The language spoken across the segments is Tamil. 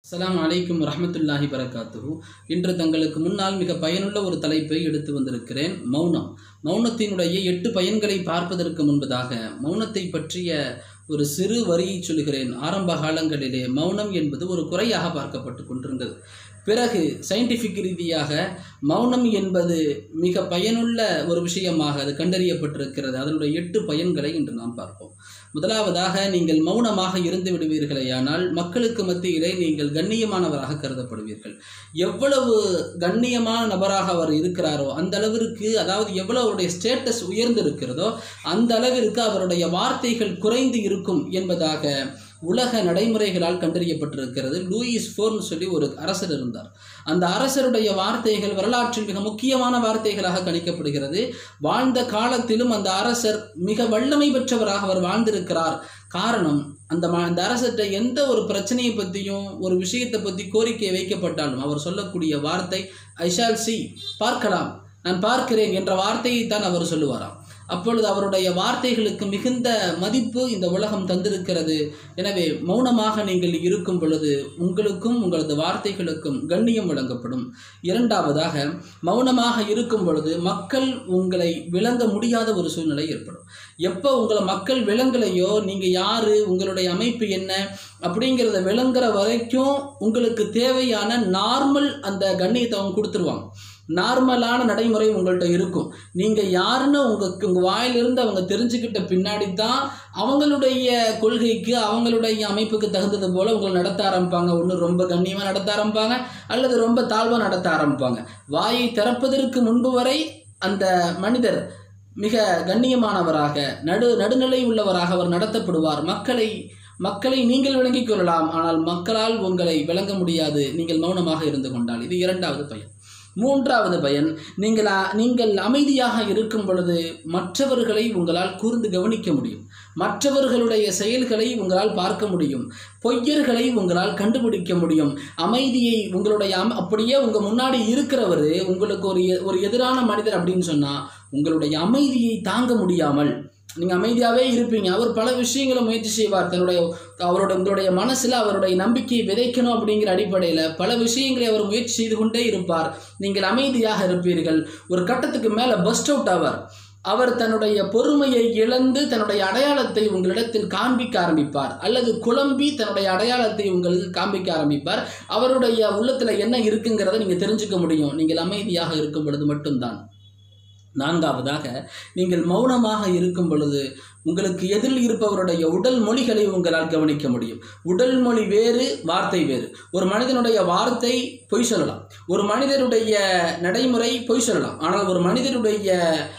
அஸ்ஸலாமு அலைக்கும் வரஹ்மத்துல்லாஹி வரகாத்துஹு இன்று தங்களுக்கு முன்னால் மிக பயனுள்ள ஒரு தலைப்பை எடுத்து வந்திருக்கிறேன் மௌனம் மௌனத்தினுடைய எட்டு பயன்களை பார்ப்பதற்கு முன்பதாக மௌனத்தை பற்றிய ஒரு சிறு வரியை சொல்கிறேன் ஆரம்ப காலங்களிலே மௌனம் என்பது ஒரு குறையாக பார்க்கப்பட்டு கொண்டிருந்தது பிறகு சயின்டிஃபிக் ரீதியாக மௌனம் என்பது மிக பயனுள்ள ஒரு விஷயமாக அது கண்டறியப்பட்டிருக்கிறது அதனுடைய எட்டு பயன்களை இன்று நாம் பார்ப்போம் முதலாவதாக நீங்கள் மௌனமாக இருந்து விடுவீர்களேயானால் மக்களுக்கு மத்தியிலே நீங்கள் கண்ணியமானவராக கருதப்படுவீர்கள் எவ்வளவு கண்ணியமான நபராக அவர் இருக்கிறாரோ அந்த அளவிற்கு அதாவது எவ்வளவு அவருடைய ஸ்டேட்டஸ் உயர்ந்து இருக்கிறதோ அந்த அளவிற்கு அவருடைய வார்த்தைகள் குறைந்து இருக்கும் என்பதாக உலக நடைமுறைகளால் கண்டறியப்பட்டிருக்கிறது லூயிஸ் ஃபோர்னு சொல்லி ஒரு அரசர் இருந்தார் அந்த அரசருடைய வார்த்தைகள் வரலாற்றில் மிக முக்கியமான வார்த்தைகளாக கணிக்கப்படுகிறது வாழ்ந்த காலத்திலும் அந்த அரசர் மிக வல்லமை பெற்றவராக அவர் வாழ்ந்திருக்கிறார் காரணம் அந்த ம அந்த அரசர்கிட்ட எந்த ஒரு பிரச்சனையை பற்றியும் ஒரு விஷயத்தை பற்றி கோரிக்கை வைக்கப்பட்டாலும் அவர் சொல்லக்கூடிய வார்த்தை ஐ ஷால் சி பார்க்கலாம் நான் பார்க்கிறேன் என்ற வார்த்தையை தான் அவர் சொல்லுவாராம் அப்பொழுது அவருடைய வார்த்தைகளுக்கு மிகுந்த மதிப்பு இந்த உலகம் தந்திருக்கிறது எனவே மௌனமாக நீங்கள் இருக்கும் பொழுது உங்களுக்கும் உங்களது வார்த்தைகளுக்கும் கண்ணியம் வழங்கப்படும் இரண்டாவதாக மௌனமாக இருக்கும் பொழுது மக்கள் உங்களை விளங்க முடியாத ஒரு சூழ்நிலை ஏற்படும் எப்போ உங்களை மக்கள் விளங்கலையோ நீங்கள் யார் உங்களுடைய அமைப்பு என்ன அப்படிங்கிறத விளங்குற வரைக்கும் உங்களுக்கு தேவையான நார்மல் அந்த கண்ணியத்தை அவங்க கொடுத்துருவாங்க நார்மலான நடைமுறை உங்கள்கிட்ட இருக்கும் நீங்கள் யாருன்னு உங்கள் உங்கள் வாயிலிருந்து அவங்க தெரிஞ்சுக்கிட்ட பின்னாடி தான் அவங்களுடைய கொள்கைக்கு அவங்களுடைய அமைப்புக்கு தகுந்தது போல் உங்களை நடத்த ஆரம்பிப்பாங்க ஒன்று ரொம்ப கண்ணியமாக நடத்த ஆரம்பிப்பாங்க அல்லது ரொம்ப தாழ்வாக நடத்த ஆரம்பிப்பாங்க வாயை திறப்பதற்கு முன்பு வரை அந்த மனிதர் மிக கண்ணியமானவராக நடு நடுநிலை உள்ளவராக அவர் நடத்தப்படுவார் மக்களை மக்களை நீங்கள் விளங்கிக் கொள்ளலாம் ஆனால் மக்களால் உங்களை விளங்க முடியாது நீங்கள் மௌனமாக இருந்து கொண்டால் இது இரண்டாவது பயன் மூன்றாவது பயன் நீங்கள் நீங்கள் அமைதியாக இருக்கும் பொழுது மற்றவர்களை உங்களால் கூர்ந்து கவனிக்க முடியும் மற்றவர்களுடைய செயல்களை உங்களால் பார்க்க முடியும் பொய்யர்களை உங்களால் கண்டுபிடிக்க முடியும் அமைதியை உங்களுடைய அம் அப்படியே உங்கள் முன்னாடி இருக்கிறவர் உங்களுக்கு ஒரு ஒரு எதிரான மனிதர் அப்படின்னு சொன்னால் உங்களுடைய அமைதியை தாங்க முடியாமல் நீங்கள் அமைதியாகவே இருப்பீங்க அவர் பல விஷயங்களை முயற்சி செய்வார் தன்னுடைய அவரோட உங்களுடைய மனசில் அவருடைய நம்பிக்கையை விதைக்கணும் அப்படிங்கிற அடிப்படையில் பல விஷயங்களை அவர் முயற்சி செய்து கொண்டே இருப்பார் நீங்கள் அமைதியாக இருப்பீர்கள் ஒரு கட்டத்துக்கு மேலே பஸ்ட் அவுட் ஆவார் அவர் தன்னுடைய பொறுமையை இழந்து தன்னுடைய அடையாளத்தை உங்களிடத்தில் காண்பிக்க ஆரம்பிப்பார் அல்லது குழம்பி தன்னுடைய அடையாளத்தை உங்களுக்கு காண்பிக்க ஆரம்பிப்பார் அவருடைய உள்ளத்தில் என்ன இருக்குங்கிறத நீங்கள் தெரிஞ்சுக்க முடியும் நீங்கள் அமைதியாக இருக்கும் பொழுது மட்டும்தான் நான்காவதாக நீங்கள் மௌனமாக இருக்கும் பொழுது உங்களுக்கு எதிரில் இருப்பவருடைய உடல் மொழிகளை உங்களால் கவனிக்க முடியும் உடல் மொழி வேறு வார்த்தை வேறு ஒரு மனிதனுடைய வார்த்தை பொய் சொல்லலாம் ஒரு மனிதனுடைய நடைமுறை பொய் சொல்லலாம் ஆனால் ஒரு மனிதனுடைய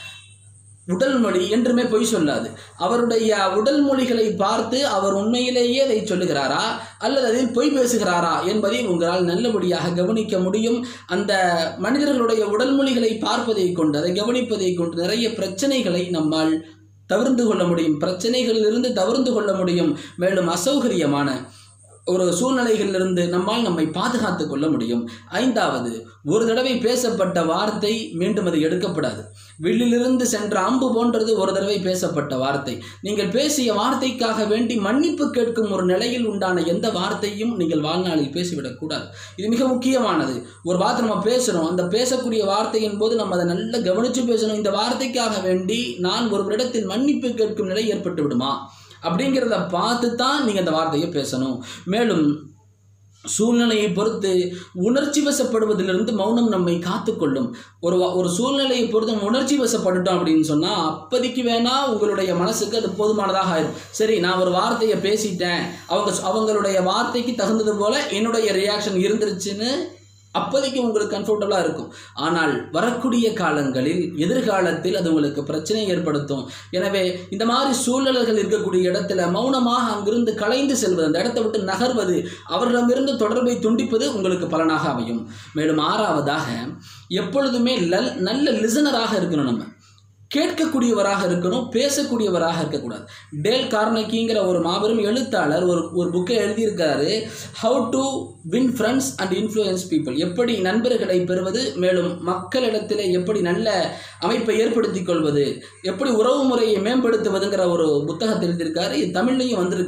உடல் மொழி என்றுமே பொய் சொல்லாது அவருடைய உடல் மொழிகளை பார்த்து அவர் உண்மையிலேயே அதை சொல்லுகிறாரா அல்லது அதில் பொய் பேசுகிறாரா என்பதை உங்களால் நல்லபடியாக கவனிக்க முடியும் அந்த மனிதர்களுடைய உடல் மொழிகளை பார்ப்பதை கொண்டு அதை கவனிப்பதை கொண்டு நிறைய பிரச்சனைகளை நம்மால் தவிர்த்து கொள்ள முடியும் பிரச்சனைகளிலிருந்து தவிர்த்து கொள்ள முடியும் மேலும் அசௌகரியமான ஒரு சூழ்நிலைகளிலிருந்து நம்மால் நம்மை பாதுகாத்து கொள்ள முடியும் ஐந்தாவது ஒரு தடவை பேசப்பட்ட வார்த்தை மீண்டும் அது எடுக்கப்படாது வில்லிலிருந்து சென்ற அம்பு போன்றது ஒரு தடவை பேசப்பட்ட வார்த்தை நீங்கள் பேசிய வார்த்தைக்காக வேண்டி மன்னிப்பு கேட்கும் ஒரு நிலையில் உண்டான எந்த வார்த்தையும் நீங்கள் வாழ்நாளில் பேசிவிடக்கூடாது இது மிக முக்கியமானது ஒரு வார்த்தை நம்ம பேசுகிறோம் அந்த பேசக்கூடிய வார்த்தையின் போது நம்ம அதை நல்லா கவனித்து பேசணும் இந்த வார்த்தைக்காக வேண்டி நான் ஒருவரிடத்தில் மன்னிப்பு கேட்கும் நிலை ஏற்பட்டு விடுமா அப்படிங்கிறத பார்த்து தான் நீங்கள் அந்த வார்த்தையை பேசணும் மேலும் சூழ்நிலையை பொறுத்து உணர்ச்சி வசப்படுவதிலிருந்து மௌனம் நம்மை காத்துக்கொள்ளும் ஒரு ஒரு சூழ்நிலையை பொறுத்து நம்ம உணர்ச்சி வசப்பட்டுட்டோம் அப்படின்னு சொன்னால் அப்போதைக்கு வேணால் உங்களுடைய மனசுக்கு அது போதுமானதாக ஆயிடும் சரி நான் ஒரு வார்த்தையை பேசிட்டேன் அவங்க அவங்களுடைய வார்த்தைக்கு தகுந்தது போல் என்னுடைய ரியாக்ஷன் இருந்துருச்சுன்னு அப்போதைக்கு உங்களுக்கு கம்ஃபர்டபுளாக இருக்கும் ஆனால் வரக்கூடிய காலங்களில் எதிர்காலத்தில் அது உங்களுக்கு பிரச்சனை ஏற்படுத்தும் எனவே இந்த மாதிரி சூழ்நிலைகள் இருக்கக்கூடிய இடத்துல மௌனமாக அங்கிருந்து கலைந்து செல்வது அந்த இடத்தை விட்டு நகர்வது அவரிடமிருந்து தொடர்பை துண்டிப்பது உங்களுக்கு பலனாக அமையும் மேலும் ஆறாவதாக எப்பொழுதுமே லல் நல்ல லிசனராக இருக்கணும் நம்ம கேட்கக்கூடியவராக இருக்கணும் பேசக்கூடியவராக இருக்கக்கூடாது டேல் கார்னக்கிங்கிற ஒரு மாபெரும் எழுத்தாளர் ஒரு ஒரு புக்கை எழுதியிருக்காரு how to win friends and influence people எப்படி நண்பர்களை பெறுவது மேலும் மக்களிடத்தில் எப்படி நல்ல அமைப்பை ஏற்படுத்தி கொள்வது எப்படி உறவு முறையை மேம்படுத்துவதுங்கிற ஒரு புத்தகத்தை எழுதியிருக்காரு இது தமிழ்லையும் வந்திருக்கு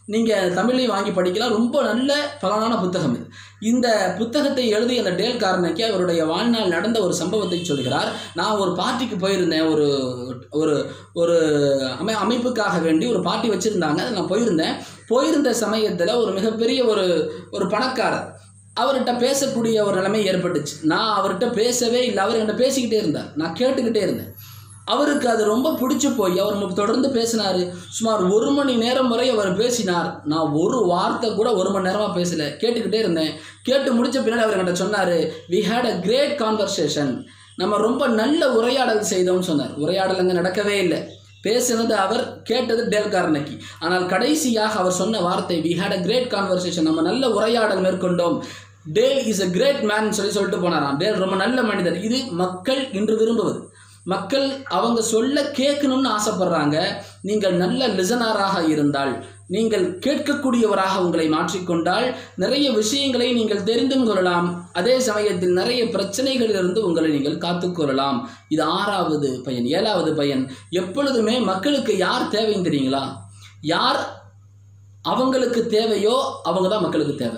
நீங்கள் தமிழையும் வாங்கி படிக்கலாம் ரொம்ப நல்ல பலனான புத்தகம் இது இந்த புத்தகத்தை எழுதிய அந்த டேல் கார்னக்கி அவருடைய வாழ்நாள் நடந்த ஒரு சம்பவத்தை சொல்கிறார் நான் ஒரு பார்ட்டிக்கு போயிருந்தேன் ஒரு ஒரு ஒரு அமை அமைப்புக்காக வேண்டி ஒரு பார்ட்டி வச்சுருந்தாங்க அதில் நான் போயிருந்தேன் போயிருந்த சமயத்தில் ஒரு மிகப்பெரிய ஒரு ஒரு பணக்காரர் அவர்கிட்ட பேசக்கூடிய ஒரு நிலைமை ஏற்பட்டுச்சு நான் அவர்கிட்ட பேசவே இல்லை அவர் என்கிட்ட பேசிக்கிட்டே இருந்தார் நான் கேட்டுக்கிட்டே இருந்தேன் அவருக்கு அது ரொம்ப பிடிச்சி போய் அவர் நமக்கு தொடர்ந்து பேசினார் சுமார் ஒரு மணி நேரம் வரை அவர் பேசினார் நான் ஒரு வார்த்தை கூட ஒரு மணி நேரமாக பேசலை கேட்டுக்கிட்டே இருந்தேன் கேட்டு முடிச்ச பின்னாடி அவர் என்கிட்ட சொன்னார் we had a great conversation நம்ம ரொம்ப நல்ல உரையாடல் செய்தோம்னு சொன்னார் உரையாடல் அங்கே நடக்கவே இல்லை பேசினது அவர் கேட்டது டேல் கார்னக்கி ஆனால் கடைசியாக அவர் சொன்ன வார்த்தை we had a great conversation நம்ம நல்ல உரையாடல் மேற்கொண்டோம் Dale is a great man சொல்லி சொல்லிட்டு போனாராம் டேல் ரொம்ப நல்ல மனிதர் இது மக்கள் இன்று விரும்புவது மக்கள் அவங்க சொல்ல கேட்கணும்னு ஆசைப்படுறாங்க நீங்கள் நல்ல லிசனராக இருந்தால் நீங்கள் கேட்கக்கூடியவராக உங்களை மாற்றிக்கொண்டால் நிறைய விஷயங்களை நீங்கள் தெரிந்தும் கொள்ளலாம் அதே சமயத்தில் நிறைய பிரச்சனைகளிலிருந்து உங்களை நீங்கள் காத்துக்கொள்ளலாம் இது ஆறாவது பையன் ஏழாவது பையன் எப்பொழுதுமே மக்களுக்கு யார் தேவைன்னு தெரியுங்களா யார் அவங்களுக்கு தேவையோ அவங்க தான் மக்களுக்கு தேவை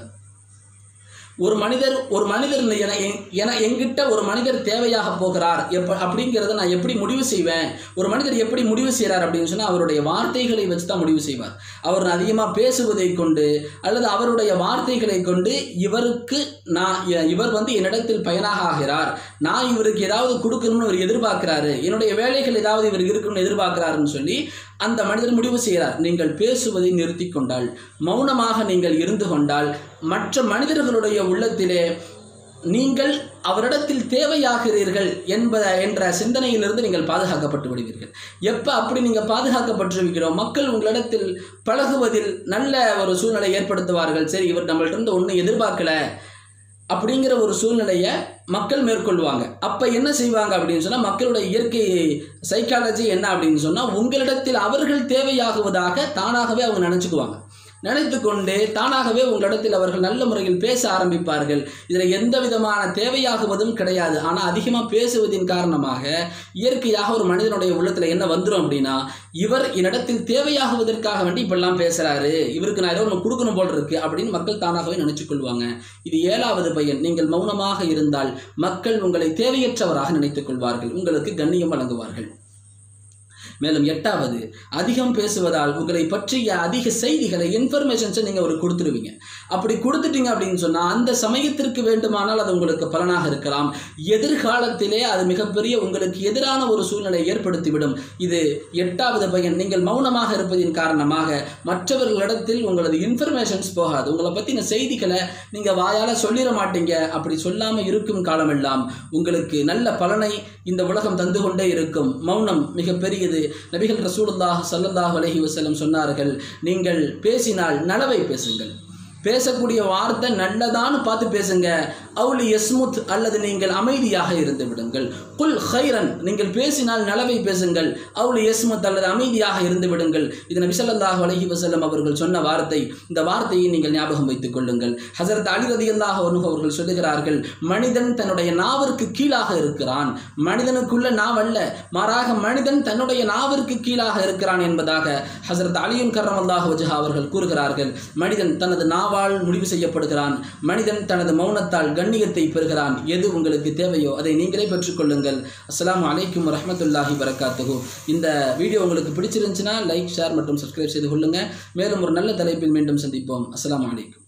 ஒரு மனிதர் ஒரு மனிதர் என என எங்கிட்ட ஒரு மனிதர் தேவையாக போகிறார் எப்ப அப்படிங்கிறத நான் எப்படி முடிவு செய்வேன் ஒரு மனிதர் எப்படி முடிவு செய்கிறார் அப்படின்னு சொன்னால் அவருடைய வார்த்தைகளை வச்சு தான் முடிவு செய்வார் அவர் அதிகமாக பேசுவதை கொண்டு அல்லது அவருடைய வார்த்தைகளை கொண்டு இவருக்கு நான் இ- இவர் வந்து என்னிடத்தில் பயனாக ஆகிறார் நான் இவருக்கு ஏதாவது கொடுக்கணும்னு அவர் எதிர்பார்க்கிறாரு என்னுடைய வேலைகள் ஏதாவது இவர் இருக்கணும்னு எதிர்பார்க்கிறாருன்னு சொல்லி அந்த மனிதர் முடிவு செய்கிறார் நீங்கள் பேசுவதை நிறுத்தி கொண்டால் மௌனமாக நீங்கள் இருந்து கொண்டால் மற்ற மனிதர்களுடைய உள்ளத்திலே நீங்கள் அவரிடத்தில் தேவையாகிறீர்கள் என்பத என்ற சிந்தனையிலிருந்து நீங்கள் பாதுகாக்கப்பட்டு விடுவீர்கள் எப்போ அப்படி நீங்கள் பாதுகாக்கப்பட்டிருக்கிறோ மக்கள் உங்களிடத்தில் பழகுவதில் நல்ல ஒரு சூழ்நிலை ஏற்படுத்துவார்கள் சரி இவர் நம்மள்ட்ட இருந்து ஒன்றும் எதிர்பார்க்கல அப்படிங்கிற ஒரு சூழ்நிலையை மக்கள் மேற்கொள்வாங்க அப்போ என்ன செய்வாங்க அப்படின்னு சொன்னால் மக்களுடைய இயற்கை சைக்காலஜி என்ன அப்படின்னு சொன்னால் உங்களிடத்தில் அவர்கள் தேவையாகுவதாக தானாகவே அவங்க நினச்சிக்குவாங்க நினைத்து கொண்டு தானாகவே உங்களிடத்தில் அவர்கள் நல்ல முறையில் பேச ஆரம்பிப்பார்கள் இதில் எந்த விதமான தேவையாகுவதும் கிடையாது ஆனால் அதிகமாக பேசுவதின் காரணமாக இயற்கையாக ஒரு மனிதனுடைய உள்ளத்தில் என்ன வந்துடும் அப்படின்னா இவர் என்னிடத்தில் தேவையாகுவதற்காக வேண்டி இப்படிலாம் பேசுகிறாரு இவருக்கு நான் ஏதோ ஒன்று கொடுக்கணும் போல் இருக்கு அப்படின்னு மக்கள் தானாகவே நினைச்சுக் கொள்வாங்க இது ஏழாவது பையன் நீங்கள் மௌனமாக இருந்தால் மக்கள் உங்களை தேவையற்றவராக நினைத்துக் கொள்வார்கள் உங்களுக்கு கண்ணியம் வழங்குவார்கள் மேலும் எட்டாவது அதிகம் பேசுவதால் உங்களை பற்றிய அதிக செய்திகளை இன்ஃபர்மேஷன்ஸை நீங்கள் ஒரு கொடுத்துருவீங்க அப்படி கொடுத்துட்டீங்க அப்படின்னு சொன்னால் அந்த சமயத்திற்கு வேண்டுமானால் அது உங்களுக்கு பலனாக இருக்கலாம் எதிர்காலத்திலே அது மிகப்பெரிய உங்களுக்கு எதிரான ஒரு சூழ்நிலை ஏற்படுத்திவிடும் இது எட்டாவது பையன் நீங்கள் மௌனமாக இருப்பதின் காரணமாக மற்றவர்களிடத்தில் உங்களது இன்ஃபர்மேஷன்ஸ் போகாது உங்களை பற்றின செய்திகளை நீங்கள் வாயால் சொல்லிட மாட்டீங்க அப்படி சொல்லாமல் இருக்கும் காலமெல்லாம் உங்களுக்கு நல்ல பலனை இந்த உலகம் தந்து கொண்டே இருக்கும் மௌனம் மிகப்பெரியது நபிகள் ரசூலுல்லாஹ் ஸல்லல்லாஹு அலைஹி வஸல்லம் சொன்னார்கள் நீங்கள் பேசினால் நலவை பேசுங்கள் பேசக்கூடிய வார்த்தை நல்லதான்னு பார்த்து பேசுங்க அவுலி யஸ்முத் அல்லது நீங்கள் அமைதியாக இருந்து விடுங்கள் குல் ஹைரன் நீங்கள் பேசினால் நலவை பேசுங்கள் அவுலி யஸ்முத் அல்லது அமைதியாக இருந்து விடுங்கள் இது நபி ஸல்லல்லாஹு அலைஹி வஸல்லம் அவர்கள் சொன்ன வார்த்தை இந்த வார்த்தையை நீங்கள் ஞாபகம் வைத்துக் கொள்ளுங்கள் ஹஸரத் அலி ரலியல்லாஹு அன்ஹு அவர்கள் சொல்லுகிறார்கள் மனிதன் தன்னுடைய நாவிற்கு கீழாக இருக்கிறான் மனிதனுக்குள்ள நாவல்ல மாறாக மனிதன் தன்னுடைய நாவிற்கு கீழாக இருக்கிறான் என்பதாக ஹஸரத் அலியும் கர்ரம் அல்லாஹ் வஜஹா அவர்கள் கூறுகிறார்கள் மனிதன் தனது நாவால் முடிவு செய்யப்படுகிறான் மனிதன் தனது மௌனத்தால் கண்ணியத்தை பெறுகிறான் எது உங்களுக்கு தேவையோ அதை நீங்களே பெற்றுக்கொள்ளுங்கள் அஸ்ஸலாமு அலைக்கும் வரஹ்மத்துல்லாஹி வரகாத்துஹு இந்த வீடியோ உங்களுக்கு பிடிச்சிருந்துச்சுன்னா லைக் ஷேர் மற்றும் சப்ஸ்கிரைப் செய்து கொள்ளுங்க மேலும் ஒரு நல்ல தலைப்பில் மீண்டும் சந்திப்போம் அஸ்ஸலாமு அலைக்கும்